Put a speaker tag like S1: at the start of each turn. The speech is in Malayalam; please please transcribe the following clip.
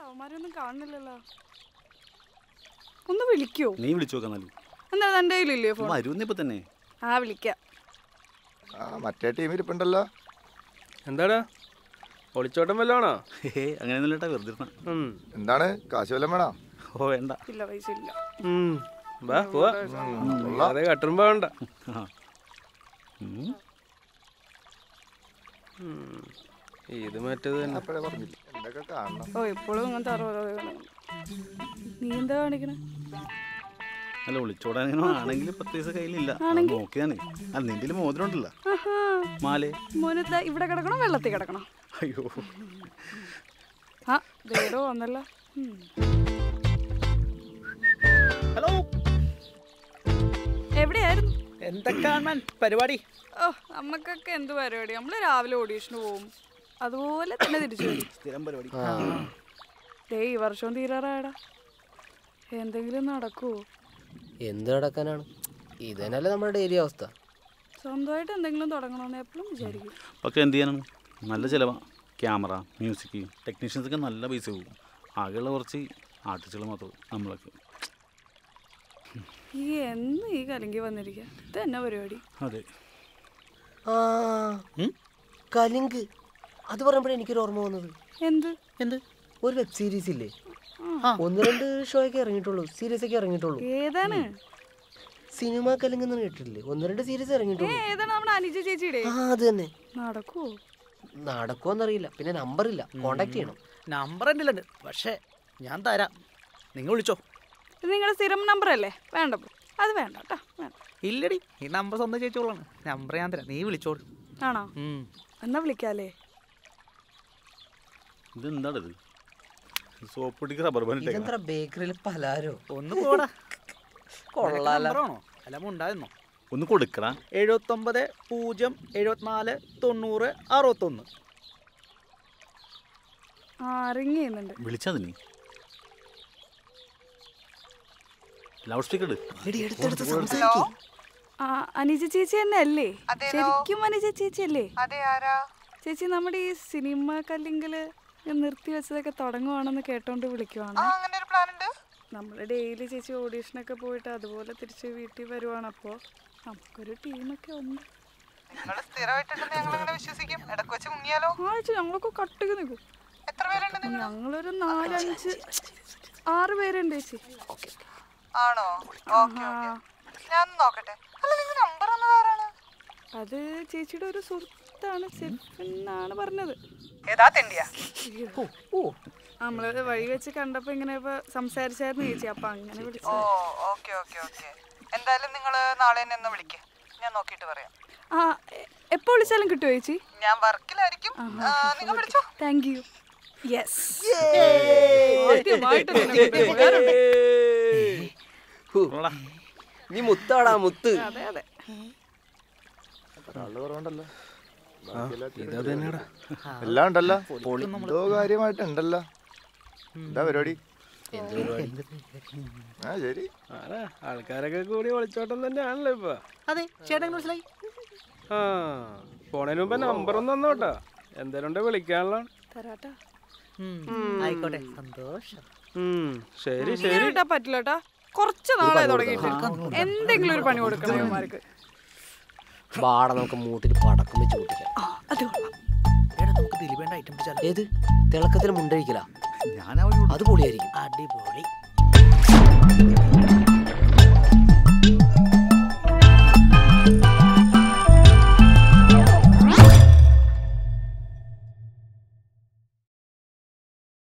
S1: അവന്മാരൊന്നും കാണുന്നില്ലല്ലോ ഒന്ന് വിളിക്കോ
S2: നീ വിളിച്ചു നോക്കാൻ നല്ല
S1: എന്താ തൻ്റെ കയ്യിലില്ലേ ഫോൺ
S2: വരുന്നിപ്പോ തന്നെ
S1: ആ വിളിക്കാം
S3: ആ മറ്റേ ടീം ഇരിപ്പുണ്ടല്ലോ
S4: എന്താടാ ഒളിച്ചോട്ടം വല്ലതാണോ
S2: ഹേ അങ്ങനെയൊന്നും ഇല്ലട്ടാ വെറുതെ ഇരുന്നാ.
S4: ഉം.
S3: എന്താണ് കാശ് വല്ലതും വേണോ
S2: ഓ വേണ്ട
S1: ഇല്ല പൈസ ഇല്ല
S4: ഉം. വാ പോവാ അതെ കട്ടുമ്പോ വേണ്ട
S2: ആ. ഉം.
S4: ഉം. ഇത് മറ്റേത് തന്നെ
S3: അപ്പോഴേ പറഞ്ഞില്ല എന്തൊക്കെ കാണണം
S1: ഓ ഇപ്പോഴും ഇങ്ങനത്തെ അറുപത് നീ എന്താ കാണിക്കണേ
S2: അല്ല ഒളിച്ചോടാനോ ആണെങ്കിൽ പത്ത് പൈസ കയ്യിലില്ല അത് നോക്കിയാണ് അല്ല നിന്റെ മോതിരം ഉണ്ടല്ലോ
S1: ആഹാ
S2: മാലേ
S1: മോനെ ദാ ഇവിടെ കിടക്കണോ വെള്ളത്തിൽ കിടക്കണോ
S2: അയ്യോ
S1: ആ ദേടോ വന്നല്ലോ ഉം.
S5: ഹലോ
S1: എവിടെയായിരുന്നു
S5: എന്തൊക്കെയാണ് പരിപാടി
S1: ഓ നമുക്കൊക്കെ എന്ത് പരിപാടി നമ്മൾ രാവിലെ ഓഡീഷന് പോവും അതുപോലെ തന്നെ തിരിച്ചു വരും
S2: സ്ഥിരം പരിപാടി
S1: ദേ ഈ വർഷവും തീരാറായടാ എന്തെങ്കിലും നടക്കുവോ
S6: എന്ത് നടക്കാനാണ് ഇത് തന്നെയല്ലേ നമ്മുടെ ഡെയിലി അവസ്ഥ
S1: സ്വന്തമായിട്ട് എന്തെങ്കിലും തുടങ്ങണമെന്ന് എപ്പോഴും വിചാരിക്കും
S2: പക്ഷെ എന്ത് ചെയ്യാനാണ് നല്ല ചിലവാ ക്യാമറ മ്യൂസിക് ടെക്നീഷ്യൻസ് ഒക്കെ നല്ല പൈസ പോകും ആകെയുള്ള കുറച്ച് ആർട്ടിസ്റ്റുകൾ മാത്രമേ നമ്മളൊക്കെ
S1: ഈ എന്ന് ഈ കലങ്കി വന്നിരിക്കുക ഇത് തന്നെ പരിപാടി
S2: അതെ
S6: ആ കലിങ്ക് അത് പറയുമ്പോഴേ എനിക്കൊരു ഓർമ്മ വന്നത്
S1: എന്ത്
S5: എന്ത്
S6: ഒരു വെബ് സീരീസ് ഇല്ലേ ഒന്ന് രണ്ട് ഷോ ഒക്കെ ഇറങ്ങിയിട്ടുള്ളൂ സീരീസ് ഒക്കെ ഇറങ്ങിയിട്ടുള്ളൂ
S1: ഏതാണ്
S6: സിനിമ കലിങ്ക് എന്ന് കേട്ടിട്ടില്ലേ ഒന്ന് രണ്ട് സീരീസ്
S1: ഏ,
S6: ഇറങ്ങിയിട്ടുള്ളൂ
S1: ഏതാണ് നമ്മുടെ അനുജ ചേച്ചിയുടെ
S6: ആ അത് തന്നെ
S1: നടക്കുവോ
S6: നടക്കുമെന്നറിയില്ല പിന്നെ നമ്പർ ഇല്ല കോണ്ടാക്ട് ചെയ്യണം
S5: നമ്പർ എൻ്റെ ഉണ്ട് പക്ഷേ ഞാൻ തരാം നിങ്ങൾ വിളിച്ചോ
S1: ഇത് നിങ്ങളുടെ സ്ഥിരം നമ്പർ അല്ലേ വേണ്ട പോ. അത് വേണ്ട കേട്ടോ വേണ്ട
S5: ഇല്ലടി ഈ നമ്പർ സ്വന്തം ചേച്ചോളാണ് നമ്പർ ഞാൻ തരാം നീ വിളിച്ചോളൂ
S1: ആണോ
S5: ഉം.
S1: എന്നാ വിളിക്കാല്ലേ
S2: ഇതെന്താണ് ഇത് സോപ്പ് പൊടിക്ക് റബ്ബർ ബാൻഡ്
S6: ഇതെന്താ ബേക്കറിയിൽ പലാരോ
S5: ഒന്ന് പോടാ
S6: കൊള്ളാല
S5: നമ്പറാണോ അല്ല ഉണ്ടായിരുന്നോ
S2: ഒന്ന് കൊടുക്കടാ
S5: എഴുപത്തൊമ്പത് പൂജ്യം എഴുപത്തിനാല് തൊണ്ണൂറ് അറുപത്തൊന്ന്
S1: ആ റിങ് ചെയ്യുന്നുണ്ട്
S2: വിളിച്ചാ നീ ലൗഡ് സ്പീക്കർ
S6: എടി എടുത്തെടുത്ത് സംസാരിക്കും
S1: ആ അനുജ ചേച്ചി തന്നെ അല്ലേ ശരിക്കും അനുജ ചേച്ചി അല്ലേ ചേച്ചി നമ്മുടെ ഈ സിനിമ കല്ലിങ്കല് നിർത്തി വെച്ചതൊക്കെ തുടങ്ങുവാണെന്ന് കേട്ടോണ്ട് വിളിക്കുവാണ് നമ്മൾ ഡെയിലി ചേച്ചി ഓഡീഷനൊക്കെ പോയിട്ട് അതുപോലെ തിരിച്ച് വീട്ടിൽ വരുവാണ് അപ്പോൾ നമുക്കൊരു ടീമൊക്കെ ഉണ്ട്
S7: നിങ്ങള് സ്ഥിരമായിട്ടുണ്ടെന്ന് ഞങ്ങളെങ്ങനെ വിശ്വസിക്കും ഇടക്ക് വെച്ച് മുങ്ങിയാലോ
S1: ആ ചേച്ചി ഞങ്ങളൊക്കെ കട്ടുക നിൽക്കും
S7: എത്ര പേരുണ്ട് നിങ്ങൾ
S1: ഞങ്ങളൊരു നാലഞ്ച് ആറ് പേരുണ്ട് ചേച്ചി
S7: ആണോ ഓക്കെ ഓക്കെ ഞാൻ ഒന്ന് നോക്കട്ടെ അല്ല നിങ്ങൾ നമ്പർ ഒന്നത് ആരാണ്
S1: അത് ചേച്ചിയുടെ ഒരു സുഹൃത്താണ് സെഫിന്നാണ് പറഞ്ഞത്
S7: ഏതാ തെണ്ടിയ
S1: നമ്മള് വഴി വെച്ച് കണ്ടപ്പോ ഇങ്ങനെ ഇപ്പൊ സംസാരിച്ചായിരുന്നു ചേച്ചി അപ്പൊ അങ്ങനെ
S7: ഓ
S1: വിളിച്ചു
S7: ഓക്കെ ഓക്കെ ഓക്കെ എന്തായാലും നിങ്ങൾ നാളെ തന്നെ ഒന്ന് വിളിക്ക് ഞാൻ നോക്കിയിട്ട് പറയാം
S1: ആ എ- എപ്പോ വിളിച്ചാലും കിട്ടുമോ ചേച്ചി
S7: ഞാൻ വർക്കിലായിരിക്കും നിങ്ങൾ വിളിച്ചോ
S1: താങ്ക് യു യെസ്
S6: നീ മുത്താടാ മുത്ത്
S1: അതെ അതെ
S3: ആള് കുറവുണ്ടല്ലോ
S4: ഇതാ തന്നെയാടാ
S3: എല്ലാം ഉണ്ടല്ലോ എന്തോ കാര്യമായിട്ടുണ്ടല്ലോ എന്താ പരിപാടി
S6: എന്ത് പരിപാടി
S3: ആ ശരി
S4: ആരാ ആൾക്കാരൊക്കെ കൂടി ഒളിച്ചോട്ടം തന്നെയാണല്ലോ ഇപ്പൊ
S5: അതെ ചേട്ടൻ മനസ്സിലായി
S4: ആ പോണതിന് മുമ്പ് നമ്പർ ഒന്ന് തന്നോട്ടാ എന്തേലും ഉണ്ടെ വിളിക്കാനുള്ള
S1: തരാട്ടാ
S5: ആയിക്കോട്ടെ സന്തോഷം
S4: ഉം ശരി
S1: ഇങ്ങനെ
S4: ശരി
S1: വിട്ടാ പറ്റില്ല കേട്ടാ കുറച്ച് നാളെ തുടങ്ങിയിട്ട് എന്തെങ്കിലും ഒരു പണി കൊടുക്കണം ഇവന്മാർക്ക്
S6: വാട നമുക്ക് മൂട്ടിൽ പടക്കം വെച്ച് കൂട്ടിക്കാം
S1: ആ അത് കൊള്ളാം
S5: എടാ നമുക്ക് ദിലീപേണ്ട ഐറ്റം പിടിച്ചാലോ
S6: ഏത് തിളക്കത്തിന് മുണ്ടഴിക്കല
S2: ഞാൻ അവരോട്
S6: അത് പൊളിയായിരിക്കും
S5: അടിപൊളി